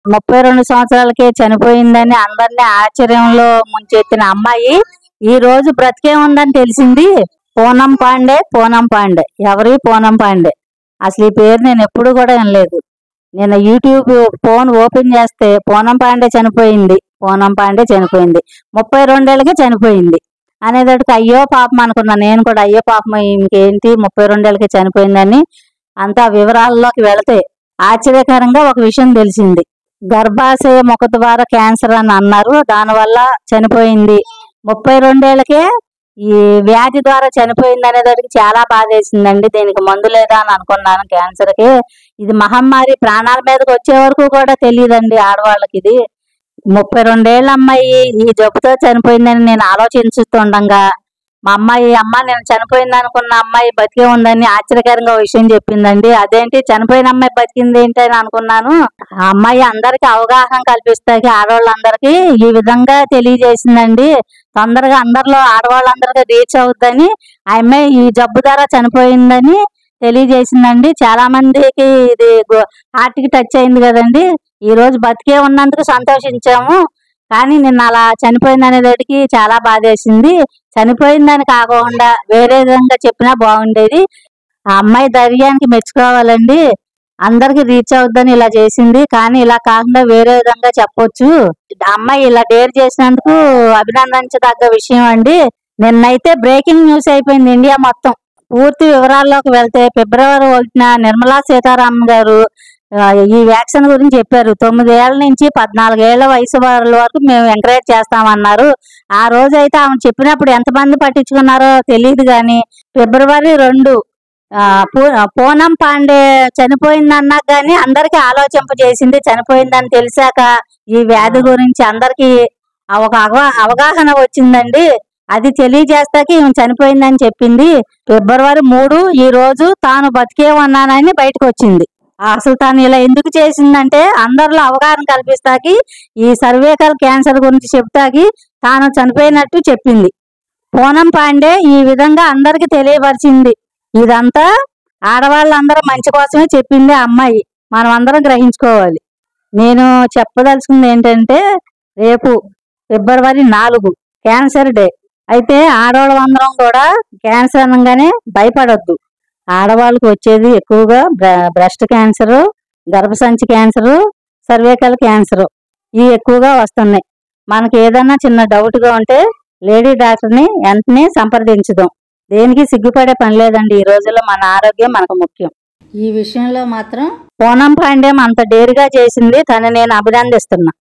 ముప్పై రెండు సంవత్సరాలకే చనిపోయిందని అందరినీ ఆశ్చర్యంలో ముంచెత్తిన అమ్మాయి ఈ రోజు బ్రతికే ఉందని తెలిసింది పూనం పాండే పూనం పాండే ఎవరి పూనం పాండే అసలు ఈ పేరు నేను ఎప్పుడు కూడా వినలేదు నేను యూట్యూబ్ ఫోన్ ఓపెన్ చేస్తే పూనం పాండే చనిపోయింది పూనం పాండే చనిపోయింది ముప్పై రెండేళ్ళకే చనిపోయింది అనేటట్టుకు అయ్యో పాపం అనుకున్నా నేను కూడా అయ్యో పాపం ఇంకేంటి ముప్పై రెండేళ్ళకి చనిపోయిందని అంతా వివరాల్లోకి వెళితే ఆశ్చర్యకరంగా ఒక విషయం తెలిసింది గర్భాశయ ముఖ ద్వారా క్యాన్సర్ అని అన్నారు దానివల్ల చనిపోయింది ముప్పై రెండేళ్లకే ఈ వ్యాధి ద్వారా చనిపోయింది అనేదానికి చాలా బాధ వేసిందండి దీనికి మందు లేదా అని అనుకున్నాను క్యాన్సర్ కి ఇది మహమ్మారి ప్రాణాల మీదకి వచ్చే వరకు కూడా తెలియదండి ఆడవాళ్ళకి ఇది ముప్పై రెండేళ్ల అమ్మాయి ఈ జబ్బుతో చనిపోయిందని నేను ఆలోచించుతుండగా మా అమ్మాయి అమ్మ నేను చనిపోయింది అనుకున్న అమ్మాయి బతికే ఉందని ఆశ్చర్యకరంగా ఒక విషయం చెప్పిందండి అదేంటి చనిపోయిన అమ్మాయి బతికింది ఏంటి అని అనుకున్నాను ఆ అమ్మాయి అందరికి అవగాహన కల్పిస్తాకి ఆడవాళ్ళందరికీ ఈ విధంగా తెలియజేసిందండి తొందరగా అందరిలో ఆడవాళ్ళందరికీ రీచ్ అవుద్దని ఆ అమ్మాయి ఈ జబ్బు ద్వారా చనిపోయిందని తెలియజేసిందండి చాలా మందికి ఇది హార్ట్ కి టచ్ అయింది కదండి ఈ రోజు బతికే ఉన్నందుకు సంతోషించాము కానీ నిన్న అలా చనిపోయింది అనేటికి చాలా బాధేసింది చనిపోయిందని కాకుండా వేరే విధంగా చెప్పినా బాగుండేది ఆ అమ్మాయి ధైర్యానికి మెచ్చుకోవాలండి అందరికి రీచ్ అవుద్దని ఇలా చేసింది కానీ ఇలా కాకుండా వేరే విధంగా చెప్పొచ్చు ఆ అమ్మాయి ఇలా డేర్ చేసినందుకు అభినందించదగ్గ విషయం అండి నిన్నైతే బ్రేకింగ్ న్యూస్ అయిపోయింది ఇండియా మొత్తం పూర్తి వివరాల్లోకి వెళ్తే ఫిబ్రవరి ఒకటిన నిర్మలా సీతారామన్ గారు ఆ, ఈ వ్యాక్సిన్ గురించి చెప్పారు తొమ్మిది ఏళ్ల నుంచి పద్నాలుగేళ్ల వయసు వాళ్ళ వరకు మేము ఎంకరేజ్ చేస్తామన్నారు ఆ రోజు అయితే ఆమె చెప్పినప్పుడు ఎంతమంది పట్టించుకున్నారో తెలియదు కానీ ఫిబ్రవరి రెండు ఆ, పూ- పూనం పాండే చనిపోయిందన్నాక కానీ అందరికి ఆలోచింప చేసింది చనిపోయిందని తెలిసాక ఈ వ్యాధి గురించి అందరికి ఒక అవగా- అవగాహన వచ్చిందండి అది తెలియజేస్తాకి ఈమె చనిపోయిందని చెప్పింది ఫిబ్రవరి మూడు ఈ రోజు తాను బతికే ఉన్నానని బయటకు వచ్చింది అసలు తాను ఇలా ఎందుకు చేసిందంటే అందరిలో అవగాహన కల్పిస్తాకి ఈ సర్వేకల్ క్యాన్సర్ గురించి చెప్తాకి తాను చనిపోయినట్టు చెప్పింది పూనం పాండే ఈ విధంగా అందరికి తెలియపరిచింది ఇదంతా ఆడవాళ్ళందరూ మంచి కోసమే చెప్పింది ఆ అమ్మాయి మనం అందరం గ్రహించుకోవాలి నేను చెప్పదలుచుకుంది ఏంటంటే రేపు ఫిబ్రవరి నాలుగు క్యాన్సర్ డే అయితే ఆడవాళ్ళందరం కూడా క్యాన్సర్ అనగానే భయపడొద్దు ఆడవాళ్ళకి వచ్చేది ఎక్కువగా బ్రెస్ట్ క్యాన్సర్ గర్భసంచి క్యాన్సర్ సర్వేకల్ క్యాన్సర్ ఇవి ఎక్కువగా వస్తున్నాయి మనకి ఏదన్నా చిన్న డౌట్ గా ఉంటే లేడీ డాక్టర్ని వెంటనే సంప్రదించుదాం దేనికి సిగ్గుపడే పని లేదండి ఈ రోజుల్లో మన ఆరోగ్యం మనకు ముఖ్యం ఈ విషయంలో మాత్రం పూనం పాండ్యం అంత డేరుగా చేసింది తను నేను అభినందిస్తున్నా